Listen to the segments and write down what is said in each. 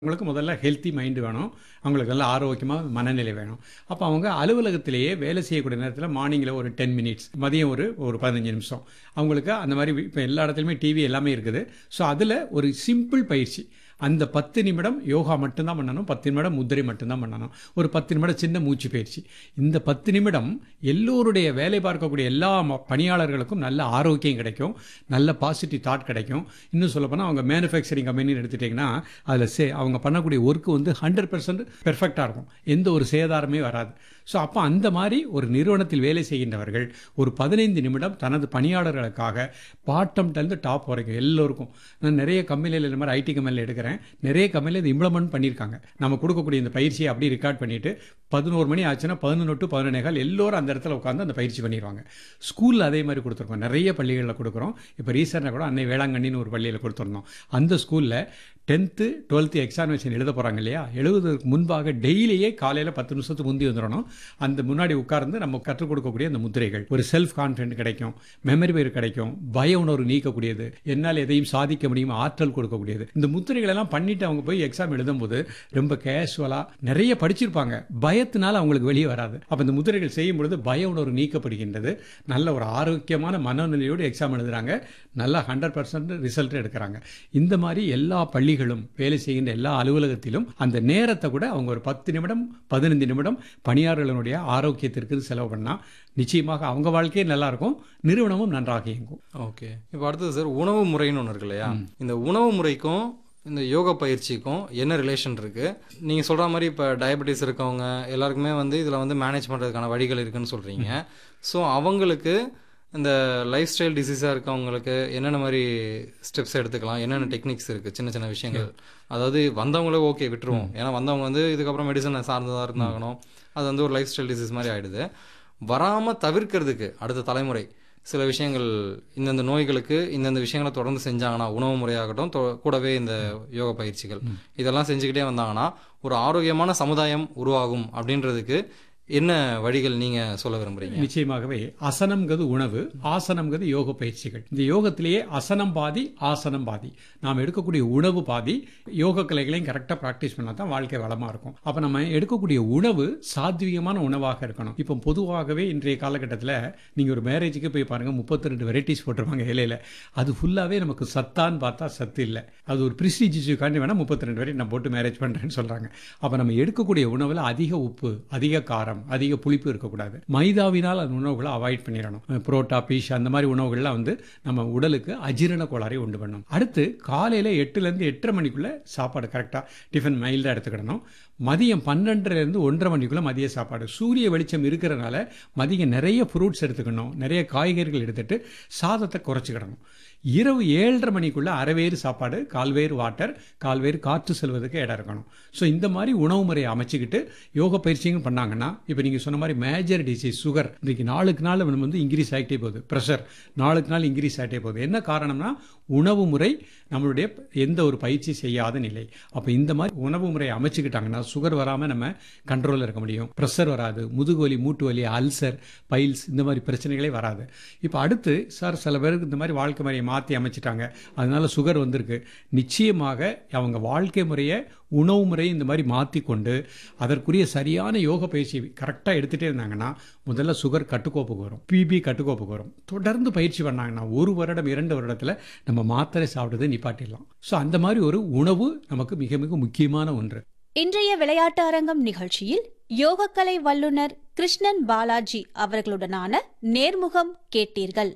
அவங்களுக்கு முதல்ல healthy mind வேணும் அவங்களுக்கு நல்ல ஆரோக்கியமாக மனநிலை வேணும் அப்போ அவங்க அலுவலகத்திலேயே வேலை செய்யக்கூடிய நேரத்தில் மார்னிங்கில் ஒரு டென் மினிட்ஸ் மதியம் ஒரு ஒரு பதினஞ்சு நிமிஷம் அவங்களுக்கு அந்த மாதிரி இப்போ எல்லா இடத்துலையுமே டிவி எல்லாமே இருக்குது ஸோ அதில் ஒரு சிம்பிள் பயிற்சி அந்த பத்து நிமிடம் யோகா மட்டும்தான் பண்ணணும் பத்து நிமிடம் முத்திரை மட்டும்தான் பண்ணணும் ஒரு பத்து நிமிடம் சின்ன மூச்சு பயிற்சி இந்த பத்து நிமிடம் எல்லோருடைய வேலை பார்க்கக்கூடிய எல்லா ம- பணியாளர்களுக்கும் நல்ல ஆரோக்கியம் கிடைக்கும் நல்ல பாசிட்டிவ் தாட் கிடைக்கும் இன்னும் சொல்லப்போனால் அவங்க மேனுஃபேக்சரிங் கம்பெனின்னு எடுத்துட்டிங்கன்னா அதில் சே அவங்க பண்ணக்கூடிய ஒர்க்கு வந்து ஹண்ட்ரட் பர்சன்ட் பெர்ஃபெக்டாக இருக்கும் எந்த ஒரு சேதாரமே வராது ஸோ அப்போ அந்த மாதிரி ஒரு நிறுவனத்தில் வேலை செய்கின்றவர்கள் ஒரு பதினைந்து நிமிடம் தனது பணியாளர்களுக்காக பாட்டம்லேருந்து டாப் வரைக்கும் எல்லோருக்கும் நான் நிறைய கம்பெனியில் இந்த மாதிரி ஐடி கம்பெனியில் எடுக்கிறேன் நிறைய கம்பெனியில் இது இம்ப்ளிமெண்ட் பண்ணியிருக்காங்க நம்ம கொடுக்கக்கூடிய இந்த பயிற்சியை அப்படியே ரெக்கார்ட் பண்ணிட்டு பதினோரு மணி ஆச்சுன்னா பதினொன்று டு பதினொன்னேகால் எல்லோரும் அந்த இடத்துல உட்காந்து அந்த பயிற்சி பண்ணிடுவாங்க ஸ்கூலில் அதே மாதிரி கொடுத்துருக்கோம் நிறைய பள்ளிகளில் கொடுக்குறோம் இப்போ ரீசெண்டாக கூட அன்னை வேளாங்கண்ணின்னு ஒரு பள்ளியில் கொடுத்துருந்தோம் அந்த ஸ்கூலில் டென்த்து டுவெல்த்து எக்ஸாமினேஷன் எழுத போகிறாங்க இல்லையா எழுதுவதற்கு முன்பாக டெய்லியே காலையில் பத்து நிமிஷத்துக்கு முந்தி வந்துடணும் அந்த முன்னாடி உட்கார்ந்து நம்ம கற்றுக் கொடுக்கக்கூடிய அந்த முத்திரைகள் ஒரு செல்ஃப் கான்ஃபிடென்ட் கிடைக்கும் மெமரி பயிர் கிடைக்கும் பய உணர்வு நீக்கக்கூடியது என்னால் எதையும் சாதிக்க முடியும் ஆற்றல் கொடுக்கக்கூடியது இந்த முத்திரைகள் எல்லாம் பண்ணிட்டு அவங்க போய் எக்ஸாம் எழுதும்போது ரொம்ப கேஷுவலாக நிறைய படிச்சிருப்பாங்க பயத்தினால அவங்களுக்கு வெளியே வராது அப்போ இந்த முத்திரைகள் செய்யும் பொழுது பய உணர்வு நீக்கப்படுகின்றது நல்ல ஒரு ஆரோக்கியமான மனநிலையோடு எக்ஸாம் எழுதுறாங்க நல்லா ஹண்ட்ரட் பர்சன்ட் ரிசல்ட் எடுக்கிறாங்க இந்த மாதிரி எல்லா பள்ளிகளும் வேலை செய்கின்ற எல்லா அலுவலகத்திலும் அந்த நேரத்தை கூட அவங்க ஒரு பத்து நிமிடம் பதினைந்து நிமிடம் பணியாளர்களுடைய ஆரோக்கியத்திற்கு செலவு பண்ணா நிச்சயமாக அவங்க வாழ்க்கையே நல்லா இருக்கும் நிறுவனமும் நன்றாக இயங்கும் ஓகே இப்போ அடுத்தது சார் உணவு முறைன்னு ஒன்று இருக்கு இல்லையா இந்த உணவு முறைக்கும் இந்த யோகா பயிற்சிக்கும் என்ன ரிலேஷன் இருக்கு நீங்க சொல்ற மாதிரி இப்போ டயபெட்டிஸ் இருக்கவங்க எல்லாருக்குமே வந்து இதுல வந்து மேனேஜ் பண்றதுக்கான வழிகள் இருக்குன்னு சொல்றீங்க ஸோ அவங்களுக்கு இந்த லைஃப் ஸ்டைல் டிசீஸாக இருக்கவங்களுக்கு என்னென்ன மாதிரி ஸ்டெப்ஸ் எடுத்துக்கலாம் என்னென்ன டெக்னிக்ஸ் இருக்குது சின்ன சின்ன விஷயங்கள் அதாவது வந்தவங்களே ஓகே விட்டுருவோம் ஏன்னா வந்தவங்க வந்து இதுக்கப்புறம் மெடிசனை சார்ந்ததாக இருந்தாகணும் அது வந்து ஒரு லைஃப் ஸ்டைல் டிசீஸ் மாதிரி ஆயிடுது வராமல் தவிர்க்கிறதுக்கு அடுத்த தலைமுறை சில விஷயங்கள் இந்தந்த நோய்களுக்கு இந்தந்த விஷயங்களை தொடர்ந்து செஞ்சாங்கன்னா உணவு முறையாகட்டும் தொ- கூடவே இந்த யோக பயிற்சிகள் இதெல்லாம் செஞ்சுக்கிட்டே வந்தாங்கன்னா ஒரு ஆரோக்கியமான சமுதாயம் உருவாகும் அப்படின்றதுக்கு என்ன வழிகள் நீங்க சொல்ல விரும்புறீங்க நிச்சயமாகவே அசனம்ங்கிறது உணவு ஆசனம்ங்கிறது யோக பயிற்சிகள் இந்த யோகத்திலேயே அசனம் பாதி ஆசனம் பாதி நாம் எடுக்கக்கூடிய உணவு பாதி யோக கலைகளையும் கரெக்டாக ப்ராக்டிஸ் பண்ணால் தான் வாழ்க்கை வளமாக இருக்கும் அப்போ நம்ம எடுக்கக்கூடிய உணவு சாத்வீகமான உணவாக இருக்கணும் இப்போ பொதுவாகவே இன்றைய காலகட்டத்தில் நீங்கள் ஒரு மேரேஜுக்கு போய் பாருங்கள் முப்பத்தி ரெண்டு வெரைட்டிஸ் போட்டிருப்பாங்க இலையில அது ஃபுல்லாகவே நமக்கு சத்தான்னு பார்த்தா சத்து இல்லை அது ஒரு ப்ரிஸ்டீஜிக்காண்டி வேணால் முப்பத்தி ரெண்டு வெரைட்டி நான் போட்டு மேரேஜ் பண்ணுறேன்னு சொல்கிறாங்க அப்போ நம்ம எடுக்கக்கூடிய உணவில் அதிக உப்பு அதிக காரம் அதிக புளிப்பு இருக்கக்கூடாது மைதாவினால் அந்த உணவுகளை அவாய்ட் பண்ணிடணும் புரோட்டா பீஷ் அந்த மாதிரி உணவுகள்லாம் வந்து நம்ம உடலுக்கு அஜீரண கோளாறை உண்டு பண்ணும் அடுத்து காலையில் எட்டுலேருந்து எட்டரை மணிக்குள்ளே சாப்பாடு கரெக்டாக டிஃபன் மைல்டாக எடுத்துக்கிடணும் மதியம் பன்னெண்டுலேருந்து ஒன்றரை மணிக்குள்ளே மதிய சாப்பாடு சூரிய வெளிச்சம் இருக்கிறனால மதியம் நிறைய ஃப்ரூட்ஸ் எடுத்துக்கணும் நிறைய காய்கறிகள் எடுத்துட்டு சாதத்தை குறைச்சிக்கிடணும் இரவு ஏழரை மணிக்குள்ள அரைவேறு சாப்பாடு கால்வேறு வாட்டர் கால்வேறு காற்று செல்வதற்கு இடம் இருக்கணும் ஸோ இந்த மாதிரி உணவு முறையை அமைச்சுக்கிட்டு யோக பயிற்சியும் பண்ணாங்கன்னா இப்போ நீங்கள் சொன்ன மாதிரி மேஜர் டிசீஸ் சுகர் இன்றைக்கி நாளுக்கு நாள் நம்ம வந்து இன்க்ரீஸ் ஆகிட்டே போகுது ப்ரெஷர் நாளுக்கு நாள் இன்க்ரீஸ் ஆகிட்டே போகுது என்ன காரணம்னா உணவு முறை நம்மளுடைய எந்த ஒரு பயிற்சி செய்யாத நிலை அப்போ இந்த மாதிரி உணவு முறையை அமைச்சுக்கிட்டாங்கன்னா சுகர் வராமல் நம்ம கண்ட்ரோலில் இருக்க முடியும் ப்ரெஷர் வராது முதுகு வலி மூட்டு வலி அல்சர் பைல்ஸ் இந்த மாதிரி பிரச்சனைகளே வராது இப்போ அடுத்து சார் சில பேருக்கு இந்த மாதிரி வாழ்க்கை முறையை மாற்றி அமைச்சிட்டாங்க அதனால சுகர் வந்திருக்கு நிச்சயமாக அவங்க வாழ்க்கை முறையை உணவு முறை இந்த மாதிரி மாற்றிக்கொண்டு அதற்குரிய சரியான யோக பயிற்சி கரெக்டாக எடுத்துகிட்டே இருந்தாங்கன்னா முதல்ல சுகர் கட்டுக்கோப்புக்கு வரும் பிபி கட்டுக்கோப்புக்கு வரும் தொடர்ந்து பயிற்சி பண்ணாங்கன்னா ஒரு வருடம் இரண்டு வருடத்தில் நம்ம மாத்திரை சாப்பிடுறதை நிப்பாட்டிடலாம் ஸோ அந்த மாதிரி ஒரு உணவு நமக்கு மிக மிக முக்கியமான ஒன்று இன்றைய விளையாட்டு அரங்கம் நிகழ்ச்சியில் யோகக்கலை வல்லுனர் கிருஷ்ணன் பாலாஜி அவர்களுடனான நேர்முகம் கேட்டீர்கள்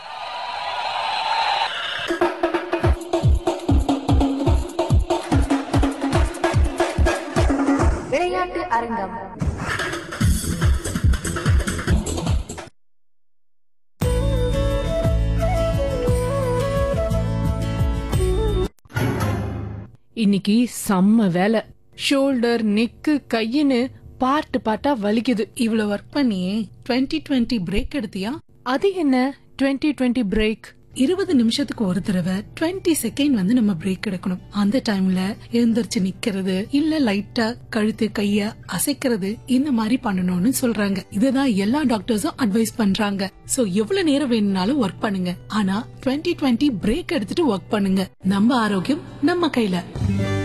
விளையாட்டு அரங்கம் இன்னைக்கு செம்ம வேலை ஷோல்டர் நெக்கு கையின்னு பார்ட் பார்ட்டா வலிக்குது இவ்வளவு ஒர்க் பண்ணியே 2020 டுவெண்ட்டி பிரேக் எடுத்தியா அது என்ன 2020 டுவெண்ட்டி பிரேக் இருபது நிமிஷத்துக்கு ஒரு தடவை 20 செகண்ட் வந்து நம்ம பிரேக் எடுக்கணும் அந்த டைம்ல எழுந்திருச்சு நிக்கிறது இல்ல லைட்டா கழுத்து கைய அசைக்கிறது இந்த மாதிரி பண்ணணும்னு சொல்றாங்க இதுதான் எல்லா டாக்டர்ஸும் அட்வைஸ் பண்றாங்க சோ எவ்வளவு நேரம் வேணும்னாலும் ஒர்க் பண்ணுங்க ஆனா 2020 டுவெண்ட்டி பிரேக் எடுத்துட்டு ஒர்க் பண்ணுங்க நம்ம ஆரோக்கியம் நம்ம கையில